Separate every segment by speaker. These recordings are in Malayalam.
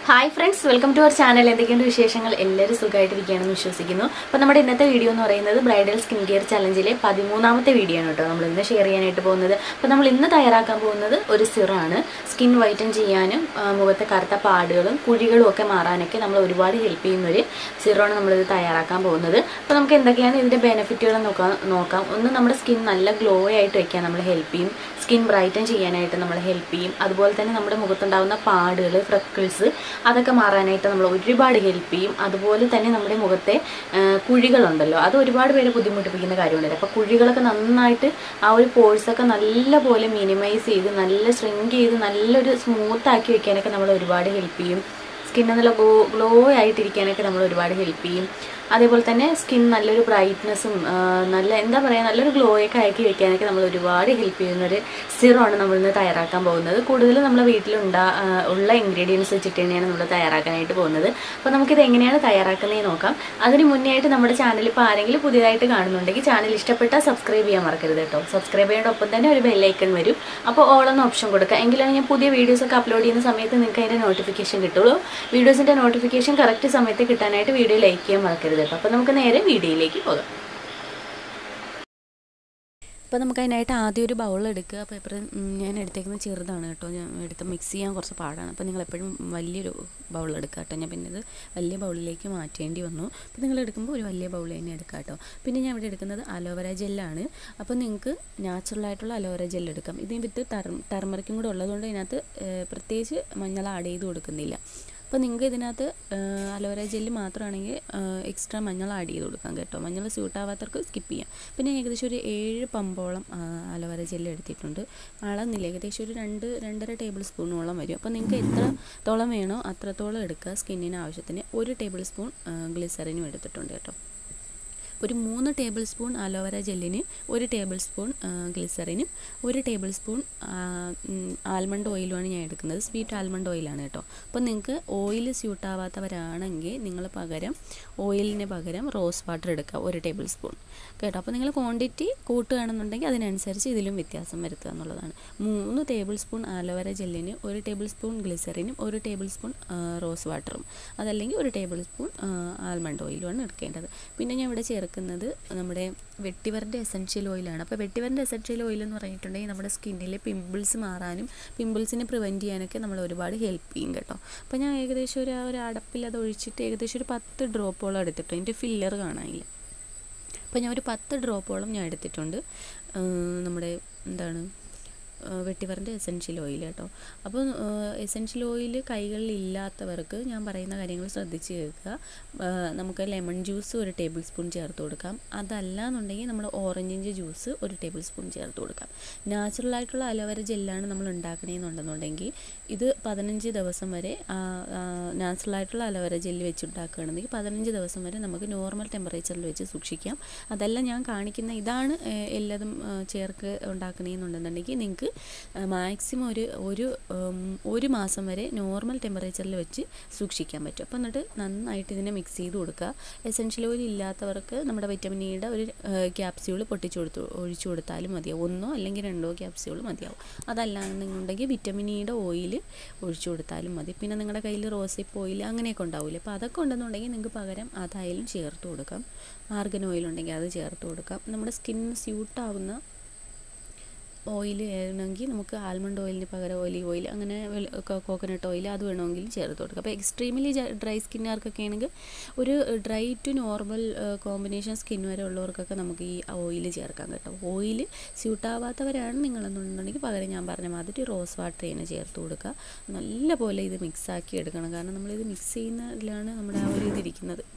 Speaker 1: hi friends welcome to our channel എന്തൊക്കെയുണ്ട് വിശേഷങ്ങൾ എല്ലാവരും സുഖമായിട്ടിരിക്കുകയാണെന്ന് വിശ്വസിക്കുന്നു അപ്പോൾ നമ്മുടെ ഇന്നത്തെ വീഡിയോ എന്ന് പറയുന്നത് ബ്രൈഡൽ സ്കിൻ കെയർ ചലഞ്ചിലെ പതിമൂന്നാമത്തെ വീഡിയോ ആണ് കേട്ടോ നമ്മൾ ഇന്ന് ഷെയർ ചെയ്യാനായിട്ട് പോകുന്നത് അപ്പോൾ നമ്മൾ ഇന്ന് തയ്യാറാക്കാൻ പോകുന്നത് ഒരു സിറാണ് സ്കിൻ വൈറ്റൻ ചെയ്യാനും ആ, മുഖത്തെ കറുത്ത പാടുകളും കുഴികളും ഒക്കെ മാറാനൊക്കെ നമ്മൾ ഒരുപാട് ഹെൽപ്പ് ചെയ്യുന്ന ഒരു സിറാണ് നമ്മളിത് തയ്യാറാക്കാൻ പോകുന്നത് അപ്പോൾ നമുക്ക് എന്തൊക്കെയാണ് ഇതിൻ്റെ ബെനിഫിറ്റുകൾ നോക്കാം നോക്കാം ഒന്ന് നമ്മുടെ സ്കിൻ നല്ല ഗ്ലോ ആയിട്ട് വെക്കാൻ നമ്മൾ ഹെൽപ്പ് ചെയ്യും സ്കിൻ ബ്രൈറ്റൻ ചെയ്യാനായിട്ട് നമ്മൾ ഹെൽപ്പ് ചെയ്യും അതുപോലെ തന്നെ നമ്മുടെ മുഖത്തുണ്ടാകുന്ന പാടുകൾ ഫ്രക്കിൾസ് അതൊക്കെ മാറാനായിട്ട് നമ്മൾ ഒരുപാട് ഹെൽപ്പ് ചെയ്യും അതുപോലെ തന്നെ നമ്മുടെ മുഖത്തെ ആ, കുഴികളുണ്ടല്ലോ അത് ഒരുപാട് പേരെ ബുദ്ധിമുട്ടിപ്പിക്കുന്ന കാര്യമുണ്ടല്ലോ അപ്പോൾ കുഴികളൊക്കെ നന്നായിട്ട് ആ ഒരു പോഴ്സൊക്കെ നല്ലപോലെ മിനിമൈസ് ചെയ്ത് നല്ല ശ്രിങ്ക് ചെയ്ത് നല്ലൊരു സ്മൂത്ത് ആക്കി വെക്കാനൊക്കെ നമ്മൾ ഒരുപാട് ഹെൽപ്പ് ചെയ്യും സ്കിന്ന് നല്ല ഗ്ലോ ഗ്ലോ ആയിട്ടിരിക്കാനൊക്കെ നമ്മൾ ഒരുപാട് ഹെൽപ്പ് ചെയ്യും അതേപോലെ തന്നെ സ്കിൻ നല്ലൊരു ബ്രൈറ്റ്നസ്സും നല്ല എന്താ പറയുക നല്ലൊരു ഗ്ലോ ഒക്കെ ആക്കി വെക്കാനൊക്കെ നമ്മൾ ഒരുപാട് ഹെൽപ്പ് ചെയ്യുന്ന ഒരു സിറമാണ് നമ്മൾ ഇന്ന് തയ്യാറാക്കാൻ പോകുന്നത് കൂടുതലും നമ്മൾ വീട്ടിലുണ്ടാ ആ, ഉള്ള ഇൻഗ്രീഡിയൻസ് വെച്ചിട്ട് തന്നെയാണ് നമ്മൾ തയ്യാറാക്കാനായിട്ട് പോകുന്നത് അപ്പോൾ നമുക്കിത് എങ്ങനെയാണ് തയ്യാറാക്കുന്നത് നോക്കാം അതിന് മുന്നേ ആയിട്ട് നമ്മുടെ ചാനൽ ഇപ്പോൾ ആരെങ്കിലും പുതിയതായിട്ട് കാണുന്നുണ്ടെങ്കിൽ ചാനൽ ഇഷ്ടപ്പെട്ടാൽ സബ്സ്ക്രൈബ് ചെയ്യാൻ മറക്കരുത് കേട്ടോ സബ്സ്ക്രൈബ് ചെയ്യുന്നതോടൊപ്പം തന്നെ ഒരു ബെല്ലൈക്കൺ വരും അപ്പോൾ ഓൾ എന്ന ഓപ്ഷൻ കൊടുക്കുക എങ്കിലാണ് ഞാൻ പുതിയ വീഡിയോസ് ഒക്കെ അപ്ലോഡ് ചെയ്യുന്ന സമയത്ത് നിങ്ങൾക്ക് അതിൻ്റെ നോട്ടിഫിക്കേഷൻ കിട്ടുള്ളൂ വീഡിയോസിൻ്റെ നോട്ടിഫിക്കേഷൻ കറക്റ്റ് സമയത്ത് കിട്ടാനായിട്ട് വീഡിയോ ലൈക്ക് ചെയ്യാൻ മറക്കരുത് കേട്ടോ അപ്പോൾ നമുക്ക് നേരെ വീഡിയോയിലേക്ക് പോകാം അപ്പോൾ നമുക്ക് അതിനായിട്ട് ആദ്യം ഒരു ബൗൾ എടുക്കുക അപ്പോൾ എപ്പോഴും ഞാൻ എടുത്തേക്കുന്നത് ചെറുതാണ് കേട്ടോ ഞാൻ എടുത്ത് മിക്സ് ചെയ്യാൻ കുറച്ച് പാടാണ് അപ്പോൾ നിങ്ങൾ എപ്പോഴും വലിയൊരു ബൗൾ എടുക്കുക കേട്ടോ ഞാൻ പിന്നെ ഇത് വലിയ ബൗളിലേക്ക് മാറ്റേണ്ടി വന്നു അപ്പോൾ നിങ്ങൾ എടുക്കുമ്പോൾ ഒരു വലിയ ബൗൾ തന്നെ എടുക്കുക കേട്ടോ പിന്നെ ഞാൻ ഇവിടെ എടുക്കുന്നത് അലോവേര ജെല്ലാണ് അപ്പോൾ നിങ്ങൾക്ക് നാച്ചുറലായിട്ടുള്ള അലോവേര ജെൽ എടുക്കാം ഇതിന് വിത്ത് ടർ ടർമറിക്കും കൂടെ ഉള്ളതുകൊണ്ട് ഇതിനകത്ത് ഏഹ്, പ്രത്യേകിച്ച് മഞ്ഞൾ ആഡ് ചെയ്ത് കൊടുക്കുന്നില്ല അപ്പോൾ നിങ്ങൾക്ക് ഇതിനകത്ത് അലോവേര ജെല്ല് മാത്രമാണെങ്കിൽ എക്സ്ട്രാ മഞ്ഞൾ ആഡ് ചെയ്ത് കൊടുക്കാം കേട്ടോ മഞ്ഞൾ സ്യൂട്ട് ആവാത്തവർക്ക് സ്കിപ്പ് ചെയ്യാം പിന്നെ ഞാൻ ഏകദേശം ഒരു ഏഴ് പമ്പോളം അലോവേര ജെല്ല് എടുത്തിട്ടുണ്ട് അളന്നില്ല ഏകദേശം ഒരു രണ്ട് രണ്ടര ടേബിൾ സ്പൂണോളം വരും അപ്പോൾ നിങ്ങൾക്ക് എത്രത്തോളം വേണോ അത്രത്തോളം എടുക്കുക സ്കിന്നിന് ആവശ്യത്തിന് ഒരു ടേബിൾ സ്പൂൺ ഗ്ലിസറിനും എടുത്തിട്ടുണ്ട് കേട്ടോ ഒരു മൂന്ന് ടേബിൾ സ്പൂൺ അലോവേര ജെല്ലിന് ഒരു ടേബിൾ സ്പൂൺ ഗ്ലിസറിനും ഒരു ടേബിൾ സ്പൂൺ ആൽമണ്ട് ഓയിലുമാണ് ഞാൻ എടുക്കുന്നത് സ്വീറ്റ് ആൽമണ്ട് ഓയിലാണ് കേട്ടോ അപ്പോൾ നിങ്ങൾക്ക് ഓയിൽ സ്യൂട്ട് ആവാത്തവരാണെങ്കിൽ നിങ്ങൾ പകരം ഓയിലിന് പകരം റോസ് വാട്ടർ എടുക്കുക ഒരു ടേബിൾ സ്പൂൺ കേട്ടോ അപ്പോൾ നിങ്ങൾ ക്വാണ്ടിറ്റി കൂട്ടുകയാണെന്നുണ്ടെങ്കിൽ അതിനനുസരിച്ച് ഇതിലും വ്യത്യാസം വരുത്തുക എന്നുള്ളതാണ് മൂന്ന് ടേബിൾ സ്പൂൺ ആലോവേര ജെല്ലിന് ഒരു ടേബിൾ സ്പൂൺ ഗ്ലിസറിനും ഒരു ടേബിൾ സ്പൂൺ റോസ് വാട്ടറും അതല്ലെങ്കിൽ ഒരു ടേബിൾ സ്പൂൺ ആൽമണ്ട് ഓയിലുമാണ് എടുക്കേണ്ടത് പിന്നെ ഞാൻ ഇവിടെ ചേർക്കുന്നത് നമ്മുടെ വെട്ടിവറിൻ്റെ എസൻഷ്യൽ ഓയിലാണ് അപ്പോൾ വെട്ടിവറിൻ്റെ എസൻഷ്യൽ ഓയിൽ എന്ന് പറഞ്ഞിട്ടുണ്ടെങ്കിൽ നമ്മുടെ സ്കിന്നിലെ പിമ്പിൾസ് മാറാനും പിമ്പിൾസിനെ പ്രിവെൻറ്റ് ചെയ്യാനൊക്കെ നമ്മൾ ഒരുപാട് ഹെൽപ്പ് ചെയ്യും കേട്ടോ അപ്പോൾ ഞാൻ ഏകദേശം ഒരു ആ ഒരു അടപ്പിൽ അത് ഒഴിച്ചിട്ട് ഏകദേശം ഒരു പത്ത് ഡ്രോപ്പോളം എടുത്തിട്ട് അതിൻ്റെ ഫില്ലർ കാണാനില്ല അപ്പോൾ ഞാൻ ഒരു പത്ത് ഡ്രോപ്പോളം ഞാൻ എടുത്തിട്ടുണ്ട് ഏഹ് നമ്മുടെ എന്താണ് വെട്ടിവറിൻ്റെ എസെൻഷ്യൽ ഓയിൽ കേട്ടോ അപ്പോൾ എസെൻഷ്യൽ ഓയിൽ കൈകളിൽ ഇല്ലാത്തവർക്ക് ഞാൻ പറയുന്ന കാര്യങ്ങൾ ശ്രദ്ധിച്ച് കേൾക്കുക ഏഹ് നമുക്ക് ലെമൺ ജ്യൂസ് ഒരു ടേബിൾ സ്പൂൺ ചേർത്ത് കൊടുക്കാം അതല്ല എന്നുണ്ടെങ്കിൽ നമ്മൾ ഓറഞ്ചിൻ്റെ ജ്യൂസ് ഒരു ടേബിൾ സ്പൂൺ ചേർത്ത് കൊടുക്കാം നാച്ചുറലായിട്ടുള്ള അലോവേര ജെല്ലാണ് നമ്മൾ ഉണ്ടാക്കണമെന്നുണ്ടെന്നുണ്ടെങ്കിൽ ഇത് പതിനഞ്ച് ദിവസം വരെ നാച്ചുറലായിട്ടുള്ള അലോവേര ജെല്ല് വെച്ച് ഉണ്ടാക്കുകയാണെങ്കിൽ പതിനഞ്ച് ദിവസം വരെ നമുക്ക് നോർമൽ ടെമ്പറേച്ചറിൽ വെച്ച് സൂക്ഷിക്കാം അതല്ല ഞാൻ കാണിക്കുന്ന ഇതാണ് ഏഹ്, എല്ലാതും ഏഹ്, ചേർക്ക് ഉണ്ടാക്കണമെന്നുണ്ടെന്നുണ്ടെങ്കിൽ നിങ്ങൾക്ക് മാക്സിമം ഒരു ഒരു ഉം, ഒരു മാസം വരെ നോർമൽ ടെമ്പറേച്ചറിൽ വെച്ച് സൂക്ഷിക്കാൻ പറ്റും അപ്പോൾ എന്നിട്ട് നന്നായിട്ട് ഇതിനെ മിക്സ് ചെയ്ത് കൊടുക്കുക എസെൻഷ്യൽ ഓയിൽ ഇല്ലാത്തവർക്ക് നമ്മുടെ വിറ്റമിൻ ഇയുടെ ഒരു ക്യാപ്സ്യൂൾ പൊട്ടിച്ചു കൊടുത്തു ഒഴിച്ചു കൊടുത്താലും മതിയാവും ഒന്നോ അല്ലെങ്കിൽ രണ്ടോ ക്യാപ്സ്യൂൾ മതിയാവും അതല്ലാന്നുണ്ടെങ്കിൽ വിറ്റമിൻ ഇയുടെ ഓയിൽ ഒഴിച്ചു കൊടുത്താലും മതി പിന്നെ നിങ്ങളുടെ കയ്യിൽ റോസിപ്പ് ഓയിൽ അങ്ങനെയൊക്കെ ഉണ്ടാവില്ലേ അപ്പോൾ അതൊക്കെ ഉണ്ടെന്നുണ്ടെങ്കിൽ നിങ്ങൾക്ക് പകരം അതായാലും ചേർത്ത് കൊടുക്കാം ആർഗൻ ഓയിൽ ഉണ്ടെങ്കിൽ അത് ചേർത്ത് കൊടുക്കാം നമ്മുടെ സ്കിന്നിന് സ്യൂട്ടാവുന്ന ഓയിൽ വേണമെങ്കിൽ നമുക്ക് ആൽമണ്ട് ഓയിലിന് പകരം ഒലീവ് ഓയിൽ അങ്ങനെ കോക്കനട്ട് ഓയിൽ അത് വേണമെങ്കിലും ചേർത്ത് കൊടുക്കാം അപ്പോൾ എക്സ്ട്രീംലി ഡ്രൈ സ്കിന്നുകാർക്കൊക്കെ ആണെങ്കിൽ ഒരു dry to normal combination skin വരെ ഉള്ളവർക്കൊക്കെ നമുക്ക് ഈ ഓയിൽ ചേർക്കാം കേട്ടോ ഓയിൽ സ്യൂട്ടാവാത്തവരാണ് നിങ്ങളെന്നുണ്ടെന്നുണ്ടെങ്കിൽ പകരം ഞാൻ പറഞ്ഞ മാതിരി റോസ് വാട്ടർ തന്നെ ചേർത്ത് കൊടുക്കുക നല്ല പോലെ ഇത് മിക്സ് ആക്കി എടുക്കണം കാരണം നമ്മളിത് മിക്സ് ചെയ്യുന്നതിലാണ് നമ്മുടെ ആ ഒരു ഇതിരിക്കുന്നത്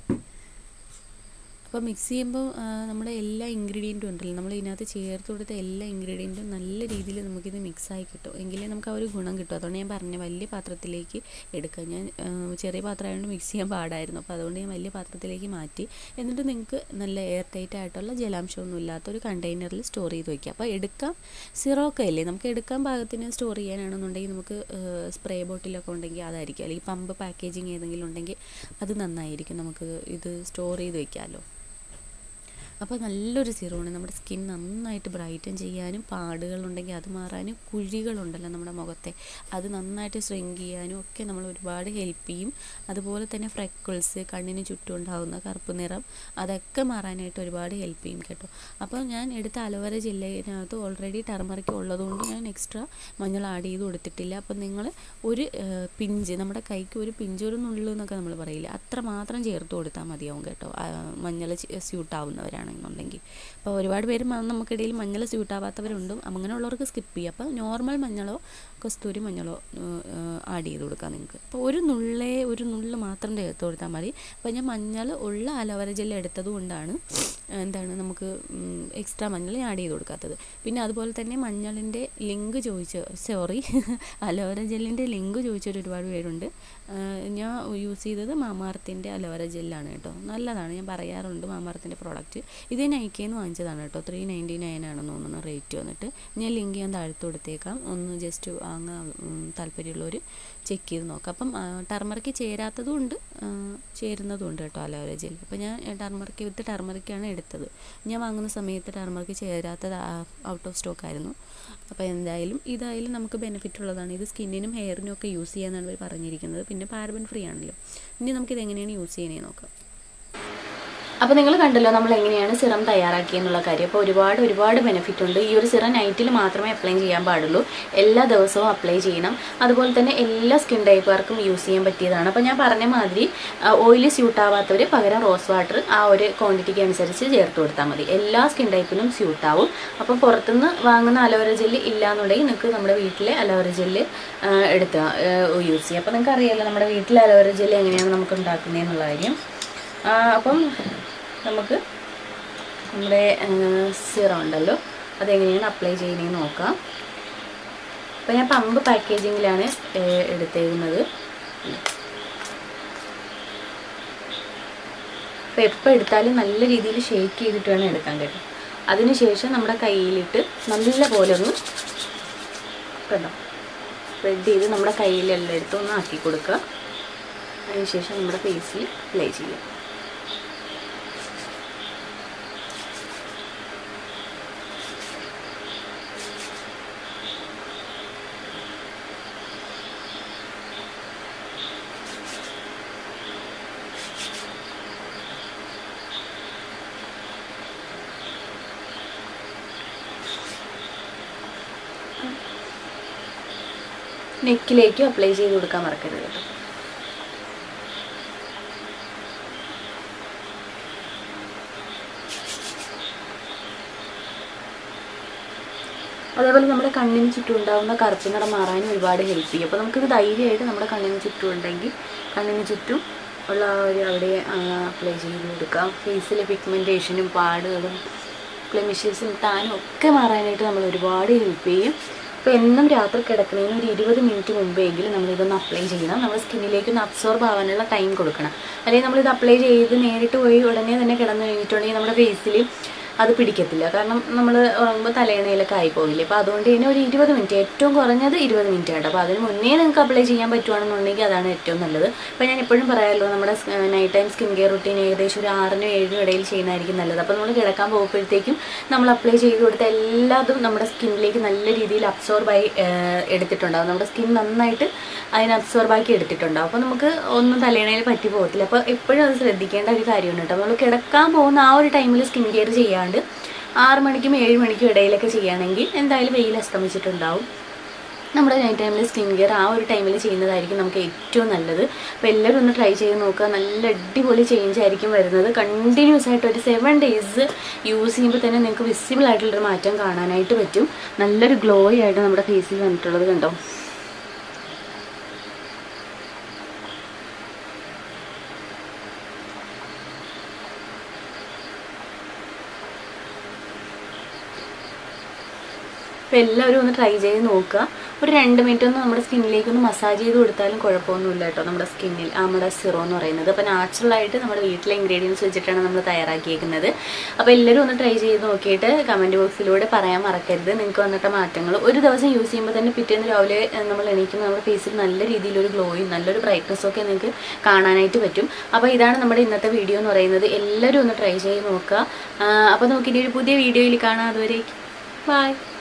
Speaker 1: അപ്പോൾ മിക്സ് ചെയ്യുമ്പോൾ ആ, നമ്മുടെ എല്ലാ ഇൻഗ്രീഡിയൻറ്റും ഉണ്ടല്ലോ നമ്മൾ ഇതിനകത്ത് ചേർത്ത് കൊടുത്ത എല്ലാ ഇൻഗ്രീഡിയൻറ്റും നല്ല രീതിയിൽ നമുക്കിത് മിക്സായി കിട്ടും എങ്കിലേ നമുക്ക് ആ ഒരു ഗുണം കിട്ടും അതുകൊണ്ട് ഞാൻ പറഞ്ഞ വലിയ പാത്രത്തിലേക്ക് എടുക്കുക ഞാൻ ആ, ചെറിയ പാത്രമായതുകൊണ്ട് മിക്സ് ചെയ്യാൻ പാടായിരുന്നു അപ്പോൾ അതുകൊണ്ട് ഞാൻ വലിയ പാത്രത്തിലേക്ക് മാറ്റി എന്നിട്ട് നിങ്ങൾക്ക് നല്ല എയർ ടൈറ്റ് ആയിട്ടുള്ള ജലാംശമൊന്നും ഇല്ലാത്ത ഒരു കണ്ടെയ്നറിൽ സ്റ്റോർ ചെയ്ത് വയ്ക്കുക അപ്പോൾ എടുക്കാം സിറോക്ക അല്ലേ നമുക്ക് എടുക്കാൻ പാകത്തിന് സ്റ്റോർ ചെയ്യാനാണെന്നുണ്ടെങ്കിൽ നമുക്ക് സ്പ്രേ ബോട്ടിലൊക്കെ ഉണ്ടെങ്കിൽ അതായിരിക്കും അല്ലെങ്കിൽ പമ്പ് പാക്കേജിങ് ഏതെങ്കിലും ഉണ്ടെങ്കിൽ അത് നന്നായിരിക്കും നമുക്ക് ഇത് സ്റ്റോർ ചെയ്ത് വെക്കാമല്ലോ അപ്പോൾ നല്ലൊരു സീറമാണ് നമ്മുടെ സ്കിൻ നന്നായിട്ട് ബ്രൈറ്റൻ ചെയ്യാനും പാടുകളുണ്ടെങ്കിൽ അത് മാറാനും കുഴികളുണ്ടല്ലോ നമ്മുടെ മുഖത്തെ അത് നന്നായിട്ട് ശ്രിങ്ക് ചെയ്യാനും ഒക്കെ നമ്മൾ ഒരുപാട് ഹെൽപ്പ് ചെയ്യും അതുപോലെ തന്നെ ഫ്രെക്കിൾസ് കണ്ണിന് ചുറ്റും ഉണ്ടാകുന്ന കറുപ്പ് നിറം അതൊക്കെ മാറാനായിട്ട് ഒരുപാട് ഹെൽപ്പ് ചെയ്യും കേട്ടോ അപ്പോൾ ഞാൻ എടുത്ത അലോവേര ജില്ലയിനകത്ത് ഓൾറെഡി ടർമറിക്ക് ഉള്ളതുകൊണ്ട് ഞാൻ എക്സ്ട്രാ മഞ്ഞൾ ആഡ് ചെയ്ത് കൊടുത്തിട്ടില്ല അപ്പം നിങ്ങൾ ഒരു പിഞ്ച് നമ്മുടെ കൈക്ക് ഒരു പിഞ്ച് ഒരു നുള്ളു എന്നൊക്കെ നമ്മൾ പറയില്ല അത്ര മാത്രം ചേർത്ത് കൊടുത്താൽ മതിയാവും കേട്ടോ മഞ്ഞൾ സ്യൂട്ട് ആവുന്നവരാണെന്നുണ്ടെങ്കിൽ അപ്പോൾ ഒരുപാട് പേര് നമുക്കിടയിൽ മഞ്ഞൾ സ്യൂട്ട് ആവാത്തവരുണ്ട് അങ്ങനെയുള്ളവർക്ക് സ്കിപ്പ് ചെയ്യുക അപ്പോൾ നോർമൽ മഞ്ഞളോ കസ്തൂരി മഞ്ഞളോ ആഡ് ചെയ്ത് കൊടുക്കാം നിങ്ങൾക്ക് അപ്പോൾ ഒരു നുള്ളേ ഒരു നുള്ള് മാത്രം ചേർത്ത് കൊടുത്താൽ മതി അപ്പോൾ ഞാൻ മഞ്ഞൾ ഉള്ള അലോവേര ജെല്ല് എടുത്തത് കൊണ്ടാണ് എന്താണ് നമുക്ക് എക്സ്ട്രാ മഞ്ഞൾ ആഡ് ചെയ്ത് കൊടുക്കാത്തത് പിന്നെ അതുപോലെ തന്നെ മഞ്ഞളിൻ്റെ ലിങ്ക് ചോദിച്ച സോറി അലോവേര ജെല്ലിൻ്റെ ലിങ്ക് ചോദിച്ചൊരു ഒരുപാട് പേരുണ്ട് ഞാൻ യൂസ് ചെയ്തത് മാമാർത്തിൻ്റെ അലോവേര ജെല്ലാണ് കേട്ടോ നല്ലതാണ് ഞാൻ പറയാറുണ്ട് മാമാർത്തിൻ്റെ പ്രോഡക്റ്റ് ഇത് നൈക്കേന്ന് വാങ്ങിച്ചതാണ് കേട്ടോ ത്രീ നയൻറ്റി നയൻ ആണെന്ന് തോന്നുന്നു റേറ്റ് വന്നിട്ട് ഞാൻ ലിങ്ക് ഞാൻ താഴ്ത്തു കൊടുത്തേക്കാം ഒന്ന് ജസ്റ്റ് വാങ്ങാൻ താല്പര്യമുള്ളവർ ചെക്ക് ചെയ്ത് നോക്കാം അപ്പം ടർമറിക്ക് ചേരാത്തതും ഉണ്ട് ചേരുന്നതും ഉണ്ട് കേട്ടോ അലോവേര ജെൽ അപ്പോൾ ഞാൻ ടർമറിക്ക് വിത്ത് ടർമറിക്കാണ് എടുത്തത് ഞാൻ വാങ്ങുന്ന സമയത്ത് ടർമറിക്ക് ചേരാത്തത് ഔട്ട് ഓഫ് സ്റ്റോക്ക് ആയിരുന്നു അപ്പോൾ എന്തായാലും ഇതായാലും നമുക്ക് ബെനിഫിറ്റ് ഉള്ളതാണ് ഇത് സ്കിന്നിനും ഹെയറിനും ഒക്കെ യൂസ് ചെയ്യാമെന്നാണ് ഇവർ പറഞ്ഞിരിക്കുന്നത് പിന്നെ പാരബൻ ഫ്രീ ആണല്ലോ ഇനി നമുക്കിത് എങ്ങനെയാണ് യൂസ് ചെയ്യണേ നോക്കാം അപ്പോൾ നിങ്ങൾ കണ്ടല്ലോ നമ്മൾ എങ്ങനെയാണ് സിറം തയ്യാറാക്കിയെന്നുള്ള കാര്യം അപ്പോൾ ഒരുപാട് ഒരുപാട് ബെനിഫിറ്റ് ഉണ്ട് ഈ ഒരു സിറം നൈറ്റിൽ മാത്രമേ അപ്ലൈ ചെയ്യാൻ പാടുള്ളൂ എല്ലാ ദിവസവും അപ്ലൈ ചെയ്യണം അതുപോലെ തന്നെ എല്ലാ സ്കിൻ ടൈപ്പുകാർക്കും യൂസ് ചെയ്യാൻ പറ്റിയതാണ് അപ്പോൾ ഞാൻ പറഞ്ഞ മാതിരി ഓയിലി സ്യൂട്ട് ആവാത്തവർ പകരം റോസ് വാട്ടർ ആ ഒരു ക്വാണ്ടിറ്റിക്ക് അനുസരിച്ച് ചേർത്ത് കൊടുത്താൽ മതി എല്ലാ സ്കിൻ ടൈപ്പിനും സ്യൂട്ട് ആവും അപ്പോൾ പുറത്തുനിന്ന് വാങ്ങുന്ന അലോവേര ജെല്ല് ഇല്ലാന്നുണ്ടെങ്കിൽ നിങ്ങൾക്ക് നമ്മുടെ വീട്ടിലെ അലോവേര ജെല്ല് എടുത്ത് യൂസ് ചെയ്യാം അപ്പോൾ നിങ്ങൾക്ക് അറിയാമല്ലോ നമ്മുടെ വീട്ടിലെ അലോവേര ജെല്ല് എങ്ങനെയാണ് നമുക്ക് ഉണ്ടാക്കുന്നതെന്നുള്ള കാര്യം അപ്പം നമുക്ക് നമ്മുടെ സിറം ഉണ്ടല്ലോ അതെങ്ങനെയാണ് അപ്ലൈ ചെയ്യുന്നതെന്ന് നോക്കാം അപ്പോൾ ഞാൻ പമ്പ് പാക്കേജിങ്ങിലാണ് എടുത്തേക്കുന്നത് അപ്പോൾ എപ്പോൾ എടുത്താലും നല്ല രീതിയിൽ ഷേക്ക് ചെയ്തിട്ട് വേണം എടുക്കാൻ കേട്ടോ അതിനുശേഷം നമ്മുടെ കയ്യിലിട്ട് നല്ല പോലെ ഒന്ന് കണ്ടോ സ്പ്രെഡ് ചെയ്ത് നമ്മുടെ കയ്യിലെല്ലാം എടുത്ത് ഒന്ന് ആക്കി കൊടുക്കുക അതിനുശേഷം നമ്മുടെ ഫേസിൽ അപ്ലൈ ചെയ്യുക നെക്കിലേക്കും അപ്ലൈ ചെയ്ത് കൊടുക്കാൻ മറക്കരുത് കേട്ടോ അതേപോലെ നമ്മുടെ കണ്ണിന് ചുറ്റും ഉണ്ടാകുന്ന കറുപ്പ് നിറം മാറാനും ഒരുപാട് ഹെൽപ്പ് ചെയ്യും അപ്പോൾ നമുക്കിത് ധൈര്യമായിട്ട് നമ്മുടെ കണ്ണിന് ചുറ്റും ഉണ്ടെങ്കിൽ കണ്ണിന് ചുറ്റും ഉള്ള ആ ഒരു അവിടെ അപ്ലൈ ചെയ്ത് കൊടുക്കാം ഫേസിലെ പിഗ്മെൻറ്റേഷനും പാടുകളും ക്ലെമിഷ്യസും താനും ഒക്കെ മാറാനായിട്ട് നമ്മൾ ഒരുപാട് ഹെൽപ്പ് ചെയ്യും അപ്പോൾ എന്നും രാത്രി കിടക്കുന്നതിന് ഒരു ഇരുപത് മിനിറ്റ് മുമ്പെങ്കിലും നമ്മളിതൊന്ന് അപ്ലൈ ചെയ്യണം നമ്മുടെ സ്കിന്നിലേക്ക് ഒന്ന് അബ്സോർബ് ആവാനുള്ള ടൈം കൊടുക്കണം അല്ലെങ്കിൽ നമ്മളിത് അപ്ലൈ ചെയ്ത് നേരിട്ട് പോയി ഉടനെ തന്നെ കിടന്നു കഴിഞ്ഞിട്ടുണ്ടെങ്കിൽ നമ്മുടെ ഫേസിൽ അത് പിടിക്കത്തില്ല കാരണം നമ്മൾ ഉറങ്ങുമ്പോൾ തലയണയിലൊക്കെ ആയി പോകില്ലേ അപ്പോൾ അതുകൊണ്ട് തന്നെ ഒരു ഇരുപത് മിനിറ്റ് ഏറ്റവും കുറഞ്ഞത് ഇരുപത് മിനിറ്റ് ആയിട്ട് അപ്പോൾ അതിന് മുന്നേ നിങ്ങൾക്ക് അപ്ലൈ ചെയ്യാൻ പറ്റുവാണെന്നുണ്ടെങ്കിൽ അതാണ് ഏറ്റവും നല്ലത് അപ്പോൾ ഞാൻ എപ്പോഴും പറയാമല്ലോ നമ്മുടെ night time skin care routine ഏകദേശം ഒരു ആറിനും ഏഴിനും ഇടയിൽ ചെയ്യുന്നതായിരിക്കും നല്ലത് അപ്പോൾ നമ്മൾ കിടക്കാൻ പോകുമ്പോഴത്തേക്കും നമ്മൾ അപ്ലൈ ചെയ്ത് കൊടുത്ത എല്ലാതും നമ്മുടെ സ്കിന്നിലേക്ക് നല്ല രീതിയിൽ അബ്സോർബായി എടുത്തിട്ടുണ്ടാവും നമ്മുടെ സ്കിൻ നന്നായിട്ട് അതിനെ അബ്സോർബാക്കി എടുത്തിട്ടുണ്ടാവും അപ്പോൾ നമുക്ക് ഒന്നും തലയണയിൽ പറ്റി പോകത്തില്ല അപ്പോൾ എപ്പോഴും അത് ശ്രദ്ധിക്കേണ്ട ഒരു കാര്യമാണ് കേട്ടോ നമ്മൾ കിടക്കാൻ പോകുന്ന ആ ഒരു ടൈമിൽ സ്കിൻ കെയർ ചെയ്യാണ്ട് ആറ് മണിക്കും ഏഴ് മണിക്കും ഇടയിലൊക്കെ ചെയ്യുകയാണെങ്കിൽ എന്തായാലും വെയിൽ അസ്തമിച്ചിട്ടുണ്ടാവും നമ്മുടെ നൈറ്റ് ടൈമിൽ സ്കിൻ കെയർ ആ ഒരു ടൈമിൽ ചെയ്യുന്നതായിരിക്കും നമുക്ക് ഏറ്റവും നല്ലത് അപ്പോൾ എല്ലാവരും ഒന്ന് ട്രൈ ചെയ്ത് നോക്കുക നല്ല അടിപൊളി ചേഞ്ച് ആയിരിക്കും വരുന്നത് കണ്ടിന്യൂസ് ആയിട്ട് ഒരു സെവൻ ഡേയ്സ് യൂസ് ചെയ്യുമ്പോൾ തന്നെ നിങ്ങൾക്ക് വിസിബിൾ ആയിട്ടുള്ളൊരു മാറ്റം കാണാനായിട്ട് പറ്റും നല്ലൊരു ഗ്ലോ ആയിട്ട് നമ്മുടെ ഫേസിൽ വന്നിട്ടുള്ളത് കണ്ടോ അപ്പോൾ എല്ലാവരും ഒന്ന് ട്രൈ ചെയ്ത് നോക്കുക ഒരു രണ്ട് മിനിറ്റ് ഒന്ന് നമ്മുടെ സ്കിന്നിലേക്ക് ഒന്ന് മസാജ് ചെയ്ത് കൊടുത്താലും കുഴപ്പമൊന്നുമില്ല കേട്ടോ നമ്മുടെ സ്കിന്നിൽ നമ്മുടെ സിറോ എന്ന് പറയുന്നത് അപ്പോൾ നാച്ചുറലായിട്ട് നമ്മുടെ വീട്ടിലെ ഇൻഗ്രീഡിയൻസ് വെച്ചിട്ടാണ് നമ്മൾ തയ്യാറാക്കിയേക്കുന്നത് അപ്പോൾ എല്ലാവരും ഒന്ന് ട്രൈ ചെയ്ത് നോക്കിയിട്ട് കമൻറ്റ് ബോക്സിലൂടെ പറയാൻ മറക്കരുത് നിങ്ങൾക്ക് വന്നിട്ട് മാറ്റങ്ങൾ ഒരു ദിവസം യൂസ് ചെയ്യുമ്പോൾ തന്നെ പിറ്റേന്ന് രാവിലെ ഏഹ്, നമ്മൾ എണീക്കുമ്പോൾ നമ്മുടെ ഫേസിൽ നല്ല രീതിയിലൊരു ഗ്ലോയും നല്ലൊരു ബ്രൈറ്റ്നസ്സും ഒക്കെ നിങ്ങൾക്ക് കാണാനായിട്ട് പറ്റും അപ്പോൾ ഇതാണ് നമ്മുടെ ഇന്നത്തെ വീഡിയോ എന്ന് പറയുന്നത് എല്ലാവരും ഒന്ന് ട്രൈ ചെയ്ത് നോക്കുക അപ്പോൾ നമുക്ക് ഇനി ഒരു പുതിയ വീഡിയോയിൽ കാണാം അതുവരെ ബൈ